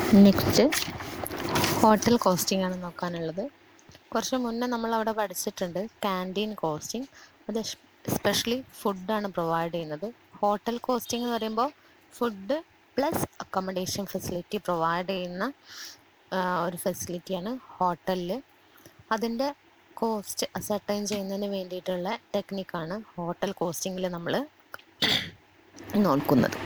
next hotel costing ആണ് നോക്കാനുള്ളത് കുറച്ച് മുന്നേ നമ്മൾ അവിടെ പഠിച്ചിട്ടുണ്ട് ക്യാൻറ്റീൻ കോസ്റ്റിംഗ് അത് എസ്പെഷ്യലി ഫുഡാണ് പ്രൊവൈഡ് ചെയ്യുന്നത് ഹോട്ടൽ കോസ്റ്റിംഗ് എന്ന് പറയുമ്പോൾ food plus accommodation facility provide ചെയ്യുന്ന ആ, ഒരു ഫെസിലിറ്റിയാണ് ഹോട്ടലിൽ അതിൻ്റെ കോസ്റ്റ് അസർട്ടൈൻ ചെയ്യുന്നതിന് വേണ്ടിയിട്ടുള്ള ടെക്നിക്കാണ് ഹോട്ടൽ കോസ്റ്റിങ്ങിൽ നമ്മൾ നോക്കുന്നത്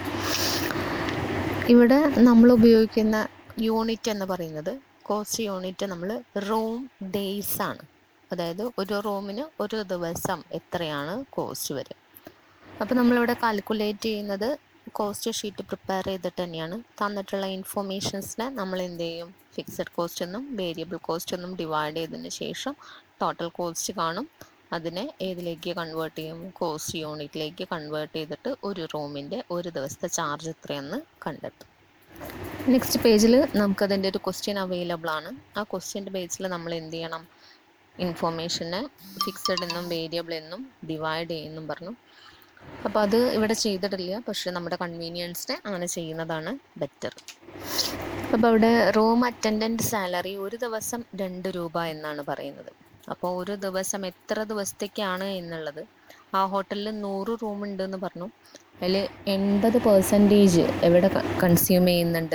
ഇവിടെ നമ്മൾ ഉപയോഗിക്കുന്ന യൂണിറ്റ് എന്ന് പറയുന്നത് കോസ്റ്റ് യൂണിറ്റ് നമ്മൾ റൂം ഡേയ്സ് ആണ് അതായത് ഒരു റൂമിന് ഒരു ദിവസം എത്രയാണ് കോസ്റ്റ് വരിക അപ്പോൾ നമ്മളിവിടെ കാൽക്കുലേറ്റ് ചെയ്യുന്നത് കോസ്റ്റ് ഷീറ്റ് പ്രിപ്പയർ ചെയ്തിട്ട് തന്നെയാണ് തന്നിട്ടുള്ള ഇൻഫോർമേഷൻസിനെ നമ്മൾ എന്ത് ചെയ്യും ഫിക്സഡ് കോസ്റ്റ് എന്നും വേരിയബിൾ കോസ്റ്റ് എന്നും ഡിവൈഡ് ചെയ്തതിന് ശേഷം ടോട്ടൽ കോസ്റ്റ് കാണും അതിനെ ഏതിലേക്ക് കൺവേർട്ട് ചെയ്യും കോസ്റ്റ് യൂണിറ്റിലേക്ക് കൺവേർട്ട് ചെയ്തിട്ട് ഒരു റൂമിൻ്റെ ഒരു ദിവസത്തെ ചാർജ് എത്രയെന്ന് കണ്ടെത്തും നെക്സ്റ്റ് പേജിൽ നമുക്കതിൻ്റെ ഒരു ക്വസ്റ്റ്യൻ അവൈലബിൾ ആണ് ആ ക്വസ്റ്റ്യൻ്റെ ബേസിൽ നമ്മൾ എന്ത് ചെയ്യണം ഇൻഫോർമേഷനെ ഫിക്സഡ് എന്നും വേരിയബിൾ എന്നും ഡിവൈഡ് ചെയ്യുമെന്നും പറഞ്ഞു അപ്പോൾ അത് ഇവിടെ ചെയ്തിട്ടില്ല പക്ഷേ നമ്മുടെ കൺവീനിയൻസിനെ അങ്ങനെ ചെയ്യുന്നതാണ് ബെറ്റർ അപ്പോൾ അവിടെ റൂം അറ്റൻഡൻറ്റ് സാലറി ഒരു ദിവസം രണ്ട് രൂപ എന്നാണ് പറയുന്നത് അപ്പോൾ ഒരു ദിവസം എത്ര ദിവസത്തേക്കാണ് എന്നുള്ളത് ആ ഹോട്ടലിൽ നൂറ് റൂം ഉണ്ടെന്ന് പറഞ്ഞു അതിൽ എൺപത് പെർസെൻറ്റേജ് എവിടെ കൺസ്യൂം ചെയ്യുന്നുണ്ട്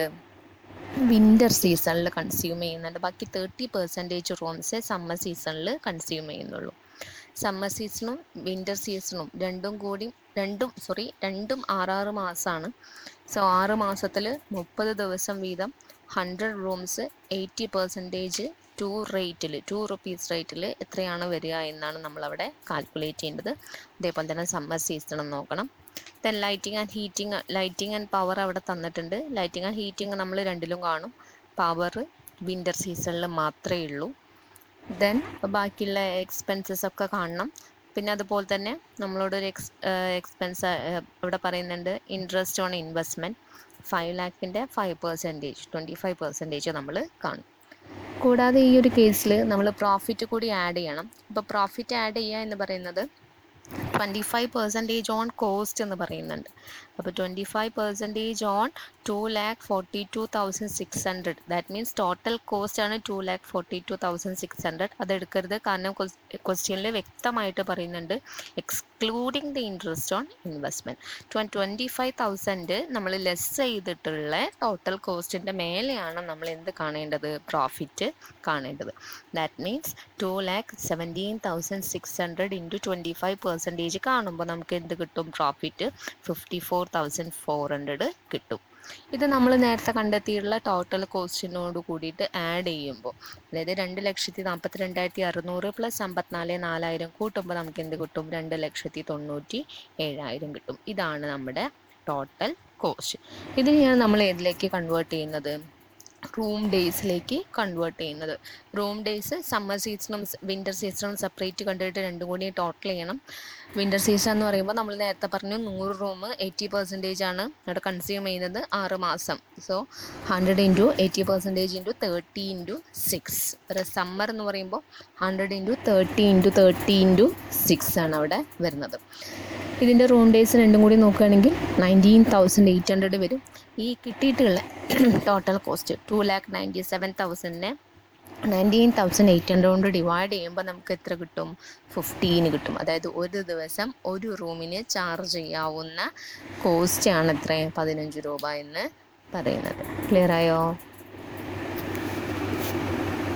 വിൻ്റർ സീസണിൽ കൺസ്യൂം ചെയ്യുന്നുണ്ട് ബാക്കി തേർട്ടി പെർസെൻറ്റേജ് റൂംസേ സമ്മർ സീസണിൽ കൺസ്യൂം ചെയ്യുന്നുള്ളൂ സമ്മർ സീസണും വിൻ്റർ സീസണും രണ്ടും കൂടി രണ്ടും സോറി രണ്ടും ആറാറ് മാസമാണ് സോ ആറ് മാസത്തിൽ മുപ്പത് ദിവസം വീതം hundred rooms eighty percentage two റേറ്റിൽ ടു റുപ്പീസ് റേറ്റിൽ എത്രയാണ് വരിക എന്നാണ് നമ്മളവിടെ കാൽക്കുലേറ്റ് ചെയ്യേണ്ടത് അതേപോലെ തന്നെ സമ്മർ സീസണും നോക്കണം then lighting and heating lighting and power അവിടെ തന്നിട്ടുണ്ട് ലൈറ്റിംഗ് ആൻഡ് ഹീറ്റിംഗ് നമ്മൾ രണ്ടിലും കാണും പവർ വിൻ്റർ സീസണിൽ മാത്രമേ ഉള്ളൂ ദെൻ ബാക്കിയുള്ള എക്സ്പെൻസസ് ഒക്കെ കാണണം പിന്നെ അതുപോലെ തന്നെ നമ്മളോട് ഒരു എക്സ് എക്സ്പെൻസ് ഇവിടെ പറയുന്നുണ്ട് ഇൻട്രസ്റ്റ് ഓൺ ഇൻവെസ്റ്റ്മെൻറ്റ് ഫൈവ് ലാക്കിൻ്റെ five percentage twenty five percentage നമ്മൾ കാണും കൂടാതെ ഈ ഒരു കേസിൽ നമ്മൾ പ്രോഫിറ്റ് കൂടി ആഡ് ചെയ്യണം അപ്പോൾ പ്രോഫിറ്റ് ആഡ് ചെയ്യുക എന്ന് പറയുന്നത് twenty five percentage on cost എന്ന് പറയുന്നുണ്ട് അപ്പോൾ twenty five percentage on two lakh forty two thousand six hundred that means total cost ആണ് two lakh forty two thousand six hundred അത് എടുക്കരുത് കാരണം ക്വസ്റ്റ്യനിൽ വ്യക്തമായിട്ട് പറയുന്നുണ്ട് excluding the interest on investment twenty five thousand നമ്മൾ ലെസ് ചെയ്തിട്ടുള്ള ടോട്ടൽ കോസ്റ്റിൻ്റെ മേലെയാണ് നമ്മൾ എന്ത് കാണേണ്ടത് പ്രോഫിറ്റ് കാണേണ്ടത് that means two lakh seventeen thousand six hundred into twenty five percentage കാണുമ്പോൾ നമുക്ക് എന്ത് കിട്ടും profit fifty four thousand four hundred കിട്ടും ഇത് നമ്മൾ നേരത്തെ കണ്ടെത്തിയിട്ടുള്ള ടോട്ടൽ കോസ്റ്റിനോട് കൂടിയിട്ട് ആഡ് ചെയ്യുമ്പോൾ അതായത് രണ്ട് ലക്ഷത്തി നാൽപ്പത്തി രണ്ടായിരത്തി അറുന്നൂറ് പ്ലസ് അമ്പത്തിനാല് നാലായിരം കൂട്ടുമ്പോൾ നമുക്ക് എന്ത് കിട്ടും രണ്ട് ലക്ഷത്തി തൊണ്ണൂറ്റി ഏഴായിരം കിട്ടും ഇതാണ് നമ്മുടെ ടോട്ടൽ കോസ്റ്റ് ഇതിനെയാണ് നമ്മൾ ഏതിലേക്ക് കൺവേർട്ട് ചെയ്യുന്നത് റൂം ഡേയ്സിലേക്ക് കൺവേർട്ട് ചെയ്യുന്നത് റൂം ഡേയ്സ് സമ്മർ സീസണും വിൻ്റർ സീസണും സെപ്പറേറ്റ് കണ്ടിട്ട് രണ്ടും കൂടി ടോട്ടൽ ചെയ്യണം വിൻ്റർ സീസൺ എന്ന് പറയുമ്പോൾ നമ്മൾ നേരത്തെ പറഞ്ഞു നൂറ് റൂം എയ്റ്റി പെർസെൻറ്റേജ് ആണ് അവിടെ കൺസ്യൂം ചെയ്യുന്നത് ആറ് മാസം so hundred into eighty percentage into thirty into six ഒരു സമ്മർ എന്ന് പറയുമ്പോൾ hundred into thirty into thirty into six ആണ് അവിടെ വരുന്നത് ഇതിൻ്റെ റൂം ഡേയ്സ് രണ്ടും കൂടി നോക്കുകയാണെങ്കിൽ നയൻറ്റീൻ തൗസൻഡ് എയ്റ്റ് ഹൺഡ്രഡ് വരും ഈ കിട്ടിയിട്ടുള്ള total cost two lakh ninety seven തൗസൻഡിനെ നയൻറ്റീൻ തൗസൻഡ് എയ്റ്റ് ഹൺഡ്രഡ് കൊണ്ട് ഡിവൈഡ് ചെയ്യുമ്പോൾ നമുക്ക് എത്ര കിട്ടും ഫിഫ്റ്റീന് കിട്ടും അതായത് ഒരു ദിവസം ഒരു റൂമിന് ചാർജ് ചെയ്യാവുന്ന കോസ്റ്റ് ആണ് എത്ര പതിനഞ്ച് രൂപ എന്ന് പറയുന്നത് ക്ലിയർ ആയോ